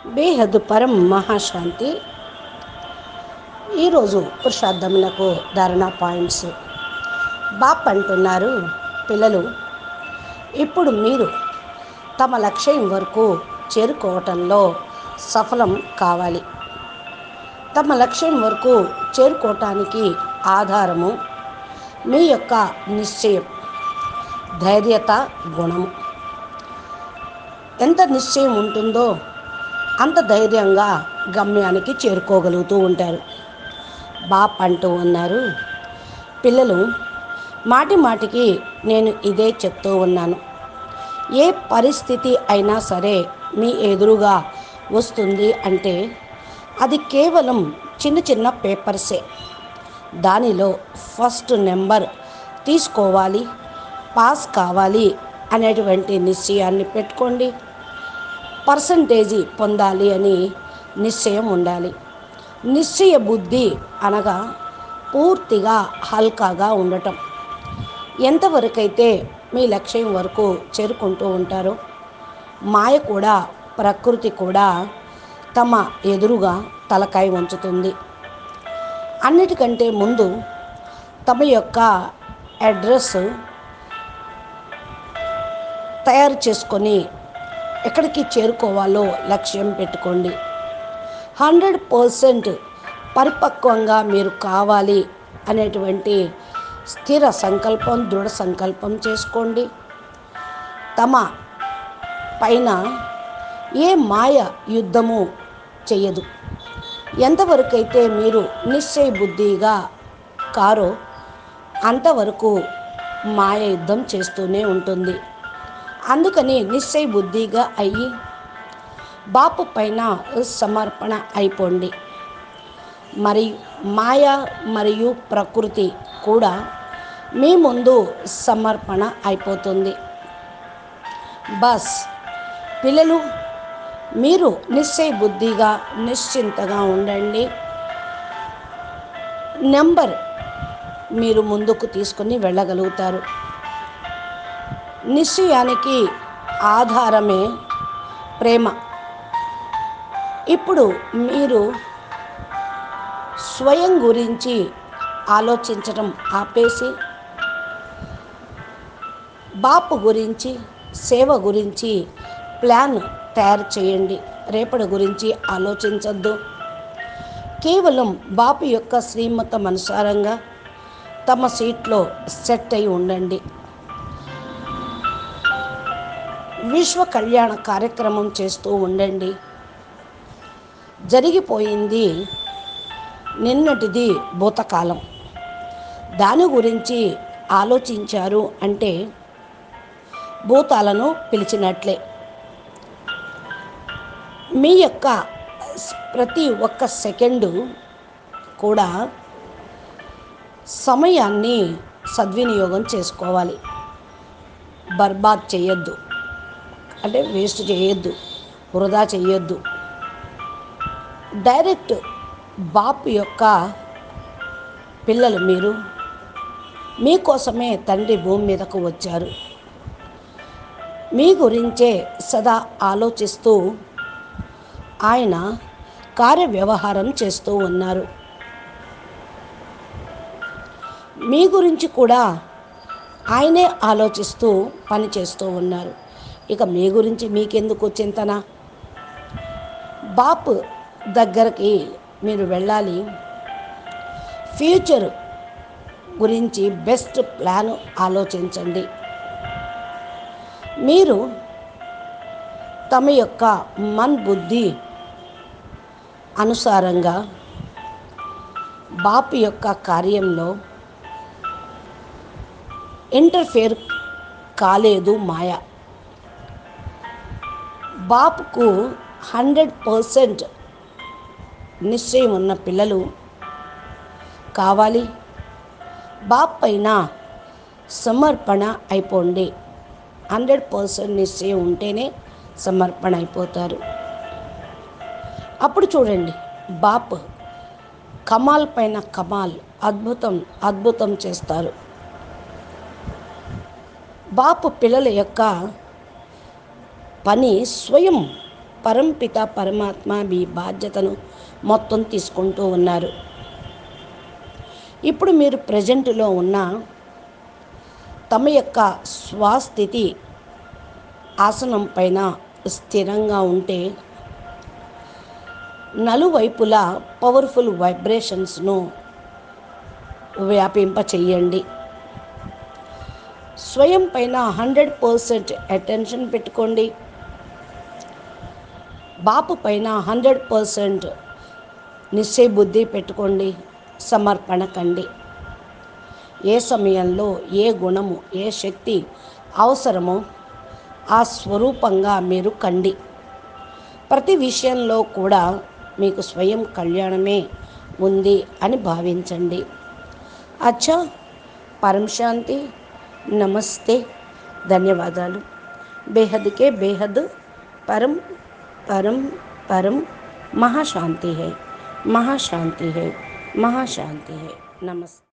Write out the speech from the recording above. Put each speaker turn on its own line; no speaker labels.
బేహద్ పరం మహాశాంతి ఈరోజు పురుషార్థములకు ధారణ పాయింట్స్ బాప్ అంటున్నారు పిల్లలు ఇప్పుడు మీరు తమ లక్ష్యం వరకు చేరుకోవటంలో సఫలం కావాలి తమ లక్ష్యం వరకు చేరుకోవటానికి ఆధారము మీ యొక్క నిశ్చయం ధైర్యత గుణము ఎంత నిశ్చయం ఉంటుందో అంత ధైర్యంగా గమ్యానికి చేరుకోగలుగుతూ ఉంటారు బాప్ అంటూ ఉన్నారు పిల్లలు మాటి మాటికి నేను ఇదే చెప్తూ ఉన్నాను ఏ పరిస్థితి అయినా సరే మీ ఎదురుగా వస్తుంది అంటే అది కేవలం చిన్న చిన్న పేపర్సే దానిలో ఫస్ట్ నెంబర్ తీసుకోవాలి పాస్ కావాలి అనేటువంటి నిశ్చయాన్ని పెట్టుకోండి పర్సంటేజీ పొందాలి అని నిశ్చయం ఉండాలి నిశ్చయ బుద్ధి అనగా పూర్తిగా హల్కాగా ఉండటం ఎంతవరకైతే మీ లక్ష్యం వరకు చేరుకుంటూ ఉంటారో మాయ కూడా ప్రకృతి కూడా తమ ఎదురుగా తలకాయ ఉంచుతుంది అన్నిటికంటే ముందు తమ యొక్క అడ్రస్ తయారు చేసుకొని ఎక్కడికి చేరుకోవాలో లక్ష్యం పెట్టుకోండి హండ్రెడ్ పర్సెంట్ పరిపక్వంగా మీరు కావాలి అనేటువంటి స్థిర సంకల్పం దృఢ సంకల్పం చేసుకోండి తమ పైన ఏ మాయ యుద్ధము చేయదు ఎంతవరకైతే మీరు నిశ్చయ బుద్ధిగా కారో అంతవరకు మాయ యుద్ధం చేస్తూనే ఉంటుంది అందుకని నిశ్చయ బుద్ధిగా అయ్యి బాపు పైన సమర్పణ అయిపోండి మరి మాయ మరియు ప్రకృతి కూడా మీ ముందు సమర్పణ అయిపోతుంది బస్ పిల్లలు మీరు నిశ్చయ బుద్ధిగా నిశ్చింతగా ఉండండి నెంబర్ మీరు ముందుకు తీసుకుని వెళ్ళగలుగుతారు నిశ్చయానికి ఆధారమే ప్రేమ ఇప్పుడు మీరు స్వయం గురించి ఆలోచించడం ఆపేసి బాపు గురించి సేవ గురించి ప్లాన్ తయారు చేయండి రేపటి గురించి ఆలోచించద్దు కేవలం బాపు యొక్క శ్రీమతం అనుసారంగా తమ సీట్లో సెట్ అయి ఉండండి విశ్వ కళ్యాణ కార్యక్రమం చేస్తూ ఉండండి జరిగిపోయింది నిన్నటిది భూతకాలం దాని గురించి ఆలోచించారు అంటే భూతాలను పిలిచినట్లే మీ యొక్క ప్రతి ఒక్క సెకండు కూడా సమయాన్ని సద్వినియోగం చేసుకోవాలి బర్బాద్ చేయొద్దు అంటే వేస్ట్ చేయొద్దు వృధా చేయొద్దు డైరెక్ట్ బాపు యొక్క పిల్లలు మీరు మీకోసమే తండ్రి భూమి మీదకు వచ్చారు మీ గురించే సదా ఆలోచిస్తూ ఆయన కార్యవ్యవహారం చేస్తూ ఉన్నారు మీ గురించి కూడా ఆయనే ఆలోచిస్తూ పని చేస్తూ ఉన్నారు ఇక మీ గురించి మీకెందుకు చింతన బాపు దగ్గరికి మీరు వెళ్ళాలి ఫ్యూచర్ గురించి బెస్ట్ ప్లాన్ ఆలోచించండి మీరు తమ యొక్క మన్ బుద్ధి అనుసారంగా బాపు యొక్క కార్యంలో ఇంటర్ఫేర్ కాలేదు మాయ బాపుకు హండ్రెడ్ పర్సెంట్ నిశ్చయం ఉన్న పిల్లలు కావాలి బాప్ పైన సమర్పణ అయిపోండి హండ్రెడ్ పర్సెంట్ నిశ్చయం ఉంటేనే సమర్పణ అయిపోతారు అప్పుడు చూడండి బాప్ కమాల్ పైన కమాల్ అద్భుతం అద్భుతం చేస్తారు బాపు పిల్లల యొక్క పని స్వయం పరంపిత పరమాత్మ మీ బాధ్యతను మొత్తం తీసుకుంటూ ఉన్నారు ఇప్పుడు మీరు ప్రజెంట్లో ఉన్న తమ యొక్క స్వస్థితి ఆసనం పైన స్థిరంగా ఉంటే నలువైపులా పవర్ఫుల్ వైబ్రేషన్స్ను వ్యాపింప చెయ్యండి స్వయం పైన హండ్రెడ్ పర్సెంట్ అటెన్షన్ పెట్టుకోండి బాపు పైన హండ్రెడ్ పర్సెంట్ నిశ్చయ బుద్ధి పెట్టుకోండి సమర్పణ కండి ఏ సమయంలో ఏ గుణము ఏ శక్తి అవసరమో ఆ స్వరూపంగా మీరు కండి ప్రతి విషయంలో కూడా మీకు స్వయం కళ్యాణమే ఉంది అని భావించండి అచ్చా పరం శాంతి నమస్తే ధన్యవాదాలు బేహద్కే బేహద్ పరం परम परम महाशांति है महाशांति है महाशांति है नमस्ते